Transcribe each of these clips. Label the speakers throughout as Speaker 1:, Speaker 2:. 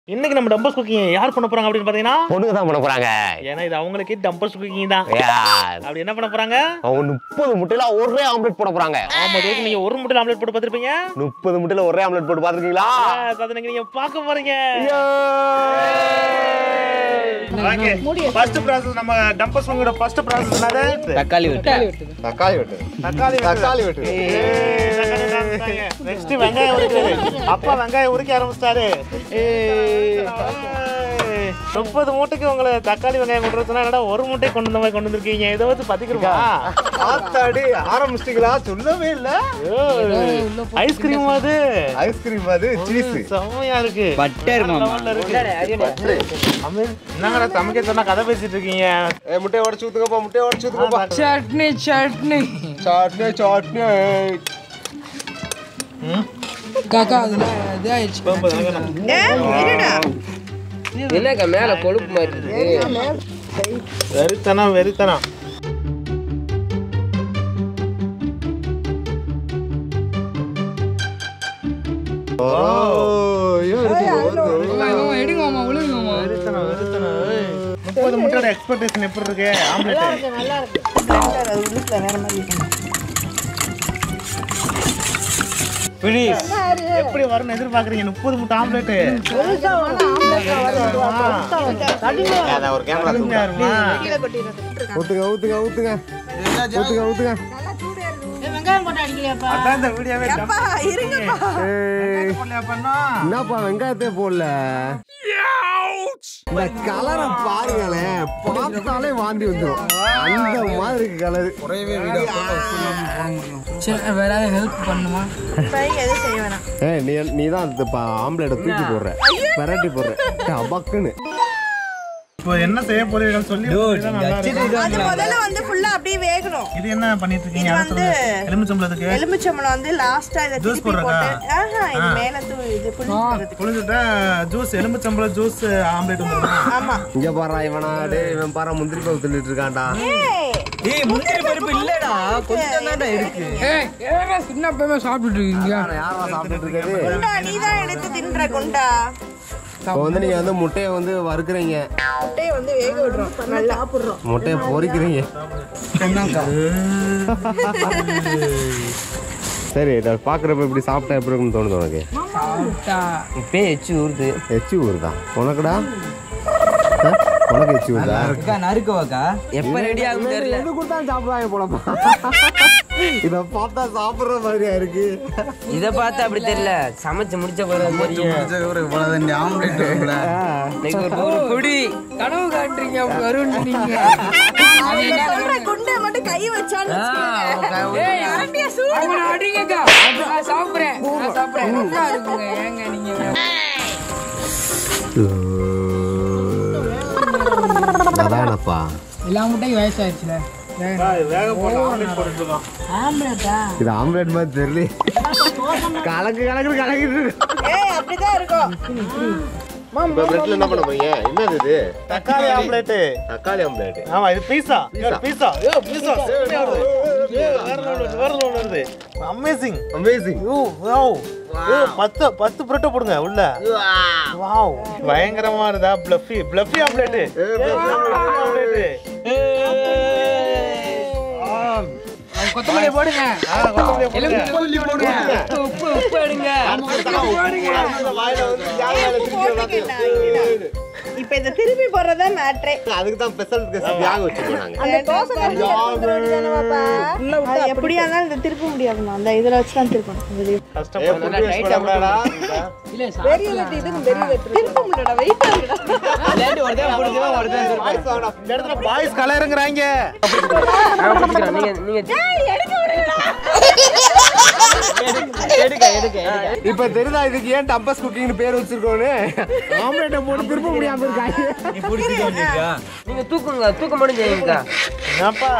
Speaker 1: இன்னைக்கு நம்ம டம்பர்ஸ் குக்கிங் யார் பண்ண போறாங்க அப்படின்னு பாத்தீங்கன்னா
Speaker 2: பொண்ணுங்க தான் பண்ண போறாங்க
Speaker 1: ஏன்னா இது அவங்களுக்கே டம்பர்ஸ் குக்கிங் தான்
Speaker 2: Yes.
Speaker 1: அப்படி என்ன பண்ண போறாங்க
Speaker 2: அவங்க முப்பது முட்டையில ஒரே ஆம்லெட் போட போறாங்க
Speaker 1: ஆமா இது வரைக்கும் நீங்க ஒரு முட்டை ஆம்லெட் போட்டு பார்த்திருப்பீங்க
Speaker 2: முப்பது முட்டையில ஒரே ஆம்லெட் போட்டு பாத்துருக்கீங்களா
Speaker 1: அதை நீங்க நீங்க பார்க்க போறீங்க ஃபர்ஸ்ட் ப்ராசஸ் நம்ம டம்பர்ஸ் குக்கிங்கோட ஃபர்ஸ்ட் ப்ராசஸ் என்னது
Speaker 3: தக்காளி விட்டு
Speaker 2: தக்காளி வெட்டு
Speaker 1: தக்காளி
Speaker 2: தக்காளி வெட்டு
Speaker 1: நெக்ஸ்ட் வெங்காயம் உரிக்கிறது அப்பா வெங்காயம் உரிக்க ஆரம்பிச்சிட்டாரு முப்பது மூட்டைக்கு உங்களை தக்காளி வெங்காயம் கொண்டு வரதுனா என்னடா ஒரு மூட்டை கொண்டு வந்த மாதிரி கொண்டு வந்திருக்கீங்க இதை வச்சு பத்திக்கிறோமா
Speaker 2: ஆத்தாடி ஆரம்பிச்சிட்டீங்களா சொல்லவே இல்ல
Speaker 1: ஐஸ்கிரீம் அது
Speaker 2: ஐஸ்கிரீம் அது சீஸ்
Speaker 1: செம்மையா இருக்கு
Speaker 3: பட்டர் மாமா
Speaker 1: லெவல்ல இருக்கு அமீர், என்னங்கடா சமைக்க சொன்னா கதை பேசிட்டு இருக்கீங்க
Speaker 2: ஏ முட்டையை உடச்சு ஊத்துங்கப்பா முட்டையை உடச்சு ஊத்துங்கப்பா
Speaker 4: சட்னி சட்னி
Speaker 2: சாட்னி சாட்னி
Speaker 4: காக்கா அதுல இதாயிடுச்சு
Speaker 3: என்னக்கா மேல கொழுப்பு மாதிரி இருக்கு
Speaker 1: வெறித்தனம் வெறித்தனம்
Speaker 2: ஓ ஐயோ
Speaker 4: எடுங்க மாமா விழுங்க மாமா
Speaker 1: வெறித்தனம் வெறித்தனம் ஏய். முப்பது முட்டையோட எக்ஸ்பெக்டேஷன் எப்படி இருக்கு ஆம்லெட் எப்படி வரும்னு எதிர்பார்க்கறீங்க முப்பது முட்டை ஆம்லெட்
Speaker 2: ஒரு கேமரா ஊத்துங்க ஊத்துங்க ஊத்துங்க ஊத்துங்க ஊத்துங்க
Speaker 1: அதான் இந்த வீடியோவே
Speaker 2: ஏய், என்னப்பா வெங்காயத்தை போடல இந்த கலரை பாருங்களேன் பார்த்தாலே வாந்தி வந்துடும் அந்த மாதிரி கலர்
Speaker 4: சரி வேற ஏதாவது ஹெல்ப் பண்ணுமா
Speaker 2: ஏ நீ நீ தான் ஆம்லேட்டை தூக்கி போடுற பெரட்டி போடுற டபக்குன்னு
Speaker 1: இப்போ என்ன செய்ய போறீர்கள் சொல்லி தான் நல்லா இருக்கும்.
Speaker 5: அது முதல்ல வந்து ஃபுல்லா அப்படியே வேகணும்
Speaker 1: இது என்ன பண்ணிட்டு இருக்கீங்க
Speaker 5: இது
Speaker 1: அதை சொல்லுங்க எலுமிச்சம்பளத்துக்கு
Speaker 5: எலுமிச்சம்பழம் வந்து லாஸ்டா இத
Speaker 1: Juice
Speaker 5: திருப்பி
Speaker 1: போடுறதா?
Speaker 5: போட்டு ஆஹா இது மேல தூ இது புளிஞ்சு
Speaker 1: புளிஞ்சுட்டா ஜூஸ் எலுமிச்சம்பளம் ஜூஸ் ஆம்லெட் வந்துடும்
Speaker 5: ஆமா
Speaker 2: இங்க பாரா இவனா டேய் இவன் பாரா முந்திரி பழம் தின்னுட்டு இருக்கான்டா
Speaker 5: ஏய்
Speaker 3: ஏய் முந்திரி பருப்பு இல்லடா கொஞ்சம் தான்டா இருக்கு
Speaker 4: ஏய் ஏடா சின்ன பையன் சாப்பிட்டுட்டு இருக்கீங்க
Speaker 2: யாரா சாப்பிட்டுட்டு இருக்கிறது
Speaker 5: குண்டா நீதான் எடுத்து தின்ற குண்டா
Speaker 2: இப்போ வந்து நீங்க வந்து முட்டையை வந்து வறுக்குறீங்க
Speaker 5: முட்டையை வந்து வேக விடுறோம் நல்லா சாப்பிடுறோம்
Speaker 2: முட்டையை பொரிக்கிறீங்க சரி இதை பாக்குறப்ப இப்படி சாப்பிட்டா எப்படி இருக்குன்னு தோணுது உனக்கு
Speaker 4: சாப்பிட்டா
Speaker 3: இப்பே எச்சு ஊறுது
Speaker 2: எச்சி ஊறுதா உனக்குடா ஆ? உனக்கு எச்சி ஊறுதா
Speaker 3: அக்கா நறுக்கவாக்கா எப்ப ரெடி ஆகும் தெரியல
Speaker 2: எது கொடுத்தாலும் சாப்பிடுவாங்க போலப்பா இத பார்த்தா சாப்பிடுற மாதிரியா இருக்கு
Speaker 3: இத பார்த்தா அப்படி தெரியல சமைச்சு முடிச்ச பிறகு தெரியும் இன்னைக்கு ஒரு ஒரு பொடி
Speaker 4: கனவு காட்டுறீங்க அப்படி வரும்னு நீங்க
Speaker 5: சொல்ற குண்டை மட்டும் கை வச்சான்னு வச்சுக்கோங்க.
Speaker 4: ஏய்
Speaker 5: அரண்டியா சூடு
Speaker 4: அவனை அடிங்கக்கா நான் சாப்பிடுறேன் நான் சாப்பிடுறேன் நல்லா இருக்குங்க ஏங்க நீங்க
Speaker 2: அதானப்பா
Speaker 4: எல்லா முட்டையும் வயசாயிடுச்சுல
Speaker 1: வேக போட்டு ஆம்லெட் போட்டுட்டு இருக்கோம்
Speaker 2: இது ஆம்லெட் மாதிரி தெரியல கலக்கு கலக்கு கலக்கிட்டு இருக்கு
Speaker 5: ஏய் அப்படிதான் இருக்கும்
Speaker 2: இப்போ பிரெட்ல என்ன பண்ண போறீங்க என்னது இது
Speaker 1: தக்காளி ஆம்லெட்
Speaker 2: தக்காளி ஆம்லெட்
Speaker 1: ஆமா இது பீஸா பீஸா ஏ பீஸா வேற லெவல் வேற லெவல் வருது அமேசிங்
Speaker 2: அமேசிங்
Speaker 1: ஓ வாவ் ஏ பத்து பத்து புரோட்டா போடுங்க உள்ள வாவ் பயங்கரமா இருந்தா ப்ளஃபி ப்ளஃபி ஆம்லெட் ஆம்லெட்
Speaker 4: கொத்தமல்லி போடுங்க
Speaker 1: கொத்தமல்லி
Speaker 4: போடுங்க உப்பு உப்பு எடுங்க
Speaker 5: இப்ப இத திருப்பி போடுறதா மேட்ரே
Speaker 2: அதுக்கு தான் ஸ்பெஷல் யாக வச்சிருக்கோம் நாங்க
Speaker 5: அந்த தோசை கல்லுல எடுத்துட்டு வேண்டியதானே பாப்பா? அது எப்படியா இருந்தாலும் இதை திருப்ப முடியாதுமா அந்த இதுல வச்சு தான் திருப்பணும் இது
Speaker 1: கஷ்டப்படாடா
Speaker 4: இல்ல
Speaker 5: பெரிய லட்டு இது பெரிய லட்டு திருப்ப முடியலடா வெயிட் இருக்குடா
Speaker 3: ஒருத்தன் பிடிச்சவன் ஒருத்தன்
Speaker 1: இந்த இடத்துல பாய்ஸ் கலருங்கறாங்க
Speaker 3: நீங்க நீங்க
Speaker 5: ஏய் எடுக்க விடுறா
Speaker 3: எடுக்க எடுக்க எடுக்க
Speaker 2: இப்ப தெரியுதா இதுக்கு ஏன் டம்பஸ் குக்கிங்னு பேர் வச்சிருக்கோன்னு ஆம்லெட்டை போட்டு திருப்ப முடியாம இருக்காங்க
Speaker 3: நீங்க தூக்குங்க தூக்க மட்டும் செய்யுங்கக்கா
Speaker 1: என்னப்பா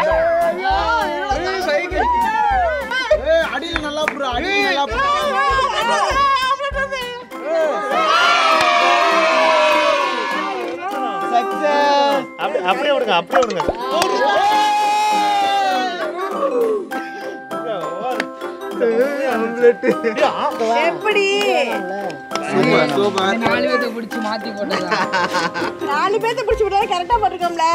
Speaker 1: அப்படி- அப்படியே விடுங்க அப்படியே விடுங்க
Speaker 2: ஆம்லெட்
Speaker 5: எப்படி
Speaker 4: இந்த நாலு பேர்த்த பிடிச்சி மாத்தி போட்டதா
Speaker 5: நாலு பேர்த்த பிடிச்சி விட்டா கரெக்டா போட்டிருக்கோம்ல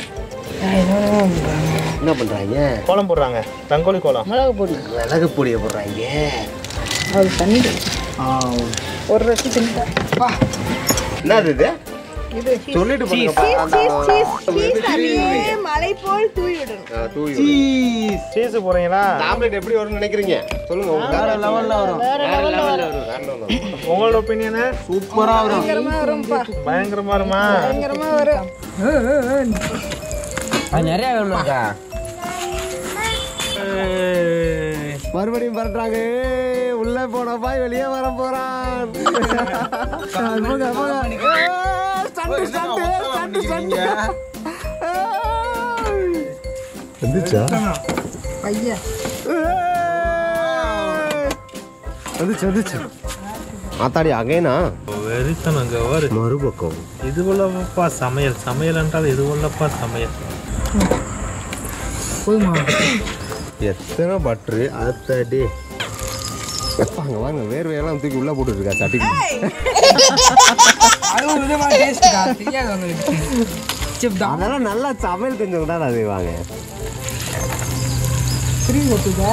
Speaker 2: என்ன பண்றாங்க
Speaker 1: கோலம் போடுறாங்க ரங்கோலி கோலம்
Speaker 4: மிளகு பொடி
Speaker 2: மிளகு பொடியை போடுறாங்க
Speaker 4: அது தண்ணி ஒரு ரசி தின்னுட்டா
Speaker 2: என்னது இது சொல்லிட்டு பண்ணுங்கப்பா.
Speaker 5: சீஸ் சீஸ் சீஸ் அப்படியே மலை போல் தூவி விடணும்
Speaker 2: ஆ, தூவி விடுங்க.
Speaker 1: சீஸ் போறீங்களா
Speaker 2: இந்த ஆம்லெட் எப்படி வரும்னு நினைக்கிறீங்க சொல்லுங்க உங்க வேற லெவல்ல வரும் வேற லெவல்ல வரும் வேற லெவல்ல வரும்
Speaker 1: உங்களோட ஒப்பீனியனு
Speaker 2: சூப்பரா வரும்
Speaker 5: பயங்கரமா வரும்பா
Speaker 1: பயங்கரமா இருமா
Speaker 5: பயங்கரமா வரும்
Speaker 3: அது நிறைய வேணுமாக்கா
Speaker 2: மறுபடியும் பரட்டுறாங்க ஏய், உள்ள போன பாய் வெளியே வர போறான் போங்க, போங்க. ஏய், stunt, stunt, stunt, stunt. ஏய். வந்துச்சா
Speaker 4: ஐயா
Speaker 2: ஏய். வந்துச்சு வந்துச்சு ஆத்தாடி அகைனா
Speaker 1: வெறித்தனங்க ஒரு
Speaker 2: மறுபக்கம்
Speaker 1: இது உள்ளப்பா சமையல் சமையல் என்றால் இது உள்ளப்பா சமையல்
Speaker 4: போதுமா
Speaker 2: எத்தனை பட்ரு ஆத்தாடி எப்பா அங்க வாங்க வேர்வையெல்லாம் தூக்கி உள்ள போட்டு இருக்கா சட்டி
Speaker 4: அதுவும் விதமா டேஸ்ட்க்கா தெரியாது உங்களுக்கு செப் தான்
Speaker 2: அதெல்லாம் நல்லா சமையல் தெரிஞ்சவங்க தான் அது வாங்க
Speaker 4: ஃப்ரீ கொடுத்துதா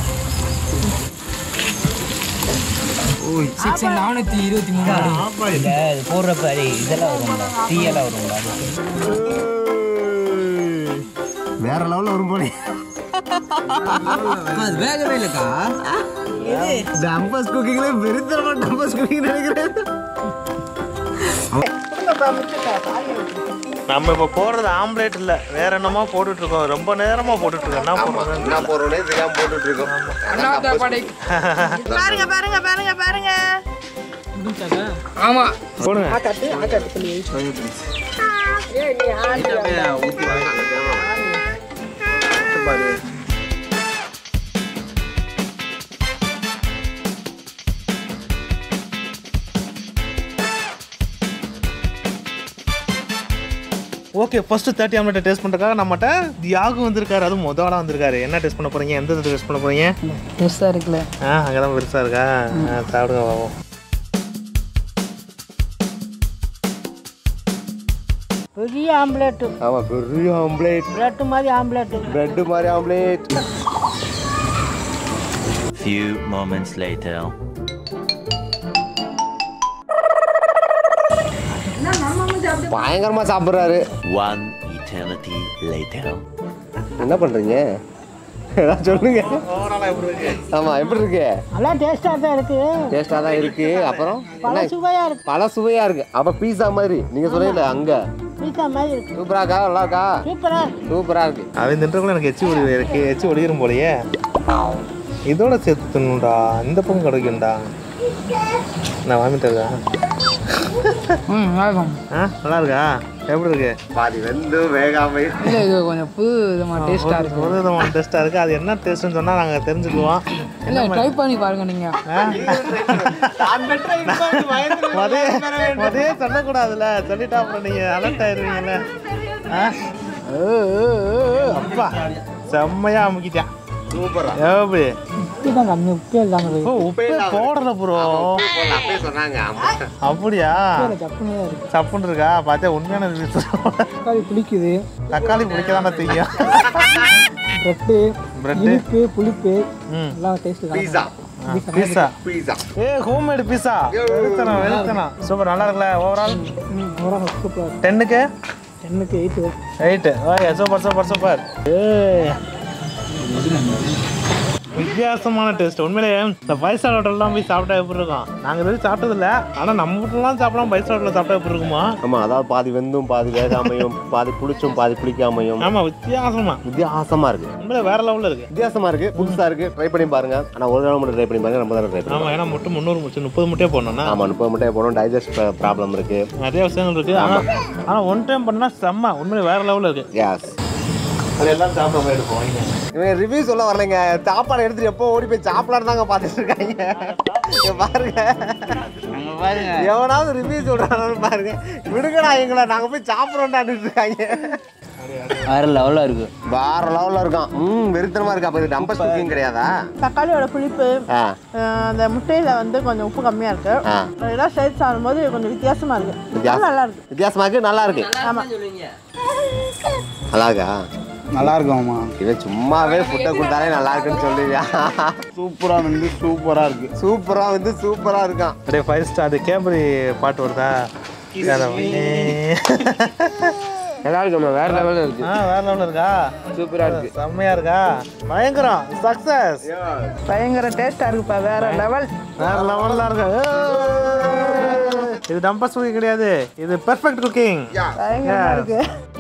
Speaker 4: சிக்ஸ் நானூற்றி இருபத்தி மூணு
Speaker 3: இல்ல இது போடுறப்ப அது இதெல்லாம் வரும்ல தீயெல்லாம் வரும்ல அது
Speaker 2: வேற லெவல்ல வரும் போலே
Speaker 3: அது வேகவே இல்லக்கா
Speaker 2: டம்பஸ் குக்கிங்ல வெறித்தனமா டம்பஸ் குக்கிங் நினைக்கிறேன்
Speaker 1: நம்ம இப்போ போடுறது ஆம்லேட் இல்ல வேற என்னமோ போட்டுட்டு இருக்கோம் ரொம்ப நேரமா போட்டுட்டு இருக்கோம் என்ன போடுறது
Speaker 2: என்ன போறோனே தெரியாம போட்டுட்டு இருக்கோம்
Speaker 4: அண்ணாத்த படை
Speaker 5: பாருங்க பாருங்க பாருங்க பாருங்க
Speaker 4: ஆமா
Speaker 1: போடுங்க okay first thirty omelette taste பண்ணுறதுக்காக நம்மகிட்ட தியாகு வந்திருக்காரு அதுவும் முதலா வந்திருக்காரு என்ன டேஸ்ட் பண்ண போறீங்க எந்த டேஸ்ட் பண்ண போறீங்க
Speaker 4: டேஸ்டாக இருக்குல்ல
Speaker 1: ஆ அங்கே தான் பெருசாக இருக்கா ஆ, சாப்பிடுங்க பாவம்
Speaker 6: பெரிய ஆம்லேட்டு
Speaker 2: ஆமா பெரிய ஆம்லேட்
Speaker 6: பிரெட் மாதிரி ஆம்லேட்டு
Speaker 2: பிரெட் மாதிரி ஆம்லேட்
Speaker 7: Few moments later.
Speaker 2: பயங்கரமா சாப்பிடுறாரு
Speaker 7: One eternity later.
Speaker 2: என்ன பண்றீங்க ஏதாவது சொல்லுங்க ஆமா எப்படி இருக்கு
Speaker 6: நல்லா டேஸ்டாக தான் இருக்கு
Speaker 2: டேஸ்டா தான் இருக்கு அப்புறம்
Speaker 6: பல
Speaker 2: என்ன
Speaker 6: சுவையாக இருக்கு
Speaker 2: பல சுவையா இருக்கு அப்ப பீஸா மாதிரி நீங்க சொன்னீங்கல்ல அங்க
Speaker 6: பீஸா மாதிரி இருக்கு
Speaker 2: சூப்பரா இருக்கா நல்லா இருக்கா
Speaker 6: சூப்பரா
Speaker 2: சூப்பரா இருக்கு
Speaker 1: அவன் தின்றக்குள்ள எனக்கு எச்சி ஒளி எனக்கு எச்சி ஒளிரும் போலயே இதோட சேர்த்து தின்னுடா இந்த பக்கம் கிடைக்கும்டா நான் வாமிட்டு இருக்கா
Speaker 4: ம் ஆகும்
Speaker 1: ஆ நல்லா இருக்கா எப்படி இருக்கு
Speaker 2: பாதி வெந்து வேகாமை
Speaker 4: இல்லை இது கொஞ்சம் புது விதமாக டேஸ்ட்டாக இருக்கு
Speaker 1: ஒரு விதமான டேஸ்ட்டாக இருக்குது அது என்ன டேஸ்ட்டுன்னு சொன்னால் நாங்கள் தெரிஞ்சுக்குவோம்
Speaker 4: இல்லை ட்ரை பண்ணி பாருங்க நீங்கள்
Speaker 1: அதே அதே சொல்லக்கூடாதுல்ல சொல்லிட்டா அப்புறம் நீங்கள் அலர்ட் ஆயிடுவீங்கல்ல ஆ ஓ, ஓ, ஓ, ஓ, அப்பா செம்மையா அமுக்கிட்டான்
Speaker 2: சூப்பரா
Speaker 1: எப்படி
Speaker 6: உப்பு தான் கம்மி உப்பே இல்லாமல்
Speaker 1: ஓ உப்பே போடல ப்ரோ
Speaker 2: அப்பயே சொன்னாங்க ஆமா
Speaker 1: அப்படியா
Speaker 6: சப்புன்னு தான் இருக்கு
Speaker 1: சப்புன்னு இருக்கா பார்த்தா உண்மையான reviews சொல்லு.
Speaker 6: தக்காளி புளிக்குது
Speaker 1: தக்காளி பிடிக்கதான தெரியும்
Speaker 6: பிரெட்டு
Speaker 1: Bread.
Speaker 6: இனிப்பு புளிப்பு
Speaker 1: ம்
Speaker 6: எல்லாம் டேஸ்ட்டு
Speaker 2: பீஸா
Speaker 1: பீஸா
Speaker 2: பீஸா
Speaker 1: ஏ ஹோம்மேடு பீஸா வெளுத்தனம் வெளுத்தனம் சூப்பர் நல்லா இருக்குல்ல ஓவரால்
Speaker 6: ம் ஓரம் சூப்பராக இருக்கு
Speaker 1: டென்னுக்கு
Speaker 6: டென்னுக்கு eight
Speaker 1: eight okay super super super ஏய் வித்தியாசமான டேஸ்ட் உண்மையிலேயே இந்த ஃபைவ் ஸ்டார் ஹோட்டல்லாம் போய் சாப்பிட்டா எப்படி இருக்கும் நாங்கள் இது வரைக்கும் சாப்பிட்டதில்ல ஆனால் நம்ம வீட்டுலாம் சாப்பிடலாம் ஃபைவ் ஸ்டார் ஹோட்டலில் சாப்பிட்டா எப்படி இருக்குமா
Speaker 2: ஆமா அதாவது பாதி வெந்தும் பாதி வேகாமையும் பாதி புளிச்சும் பாதி புளிக்காமையும்
Speaker 1: ஆமாம் வித்தியாசமா
Speaker 2: வித்தியாசமா இருக்கு
Speaker 1: உண்மையில வேற லெவலில் இருக்கு
Speaker 2: வித்தியாசமா இருக்கு புதுசா இருக்கு ட்ரை பண்ணி பாருங்க ஆனா ஒரு தடவை மட்டும் ட்ரை பண்ணி பாருங்க நம்ம தடவை ட்ரை பண்ணி
Speaker 1: ஆமாம் ஏன்னா முட்டை முந்நூறு முச்சு முப்பது முட்டையே போடணும்னா
Speaker 2: ஆமா முப்பது முட்டையை போடும் டைஜஸ்ட் ப்ராப்ளம் இருக்கு
Speaker 1: நிறைய விஷயங்கள் இருக்கு ஆனால் ஆனால் ஒன் டைம் பண்ணா செம்ம உண்மையில வேற லெவலில் இருக்கு
Speaker 2: எஸ்
Speaker 1: அது எல்லாம் சாப்பிட எடுப்போம்
Speaker 2: இவன் ரிவ்யூ சொல்ல வரலைங்க சாப்பாடு எடுத்துட்டு எப்போ ஓடி போய் சாப்பிடலாம் தாங்க பார்த்துட்டு இருக்காங்க இங்க பாருங்க எவனாவது ரிவ்யூ சொல்றானு பாருங்க விடுங்கடா எங்களை நாங்க போய் சாப்பிடறோம்டான்னு இருக்காங்க
Speaker 3: வேற லெவலில் இருக்கு
Speaker 2: வேற லெவல்ல இருக்கான் ம் வெறித்தனமா இருக்கா அப்ப இது டம்பஸ் குக்கிங் கிடையாதா
Speaker 5: தக்காளியோட புளிப்பு
Speaker 2: ஆ
Speaker 5: அஹ் அந்த முட்டையில வந்து கொஞ்சம் உப்பு கம்மியா இருக்கு
Speaker 2: ஆ.
Speaker 5: இதெல்லாம் சேர்த்து சாப்பிடும்போது கொஞ்சம் வித்தியாசமா இருக்கு
Speaker 2: வித்தியாசம்.
Speaker 5: நல்லா இருக்கு
Speaker 2: வித்தியாசமா இருக்கு நல்லா இருக்கு
Speaker 5: ஆமா
Speaker 2: நல்லா இருக்கா
Speaker 6: நல்லா இருக்கும்மா
Speaker 2: இவன் சும்மாவே ஃபுட்டை கொடுத்தாலே நல்லா இருக்குன்னு சொல்லுவியா
Speaker 6: சூப்பரா வந்து சூப்பரா இருக்கு
Speaker 2: சூப்பரா வந்து சூப்பரா இருக்கான்
Speaker 1: அப்படியே ஃபைவ் ஸ்டார் அது கேமரி பாட்டு வருதா கனவுலே.
Speaker 3: நல்லா இருக்குமா வேற லெவலில் இருக்கு
Speaker 1: ஆ வேற லெவலில் இருக்கா
Speaker 3: சூப்பரா இருக்கு
Speaker 1: செம்மையா இருக்கா பயங்கரம் சக்சஸ்
Speaker 5: பயங்கர டேஸ்டா இருக்குப்பா வேற லெவல்
Speaker 1: வேற லெவலில் இருக்கு ஏய். இது டம்பஸ் குக்கிங் கிடையாது இது பெர்ஃபெக்ட் குக்கிங்
Speaker 5: பயங்கரமா இருக்கு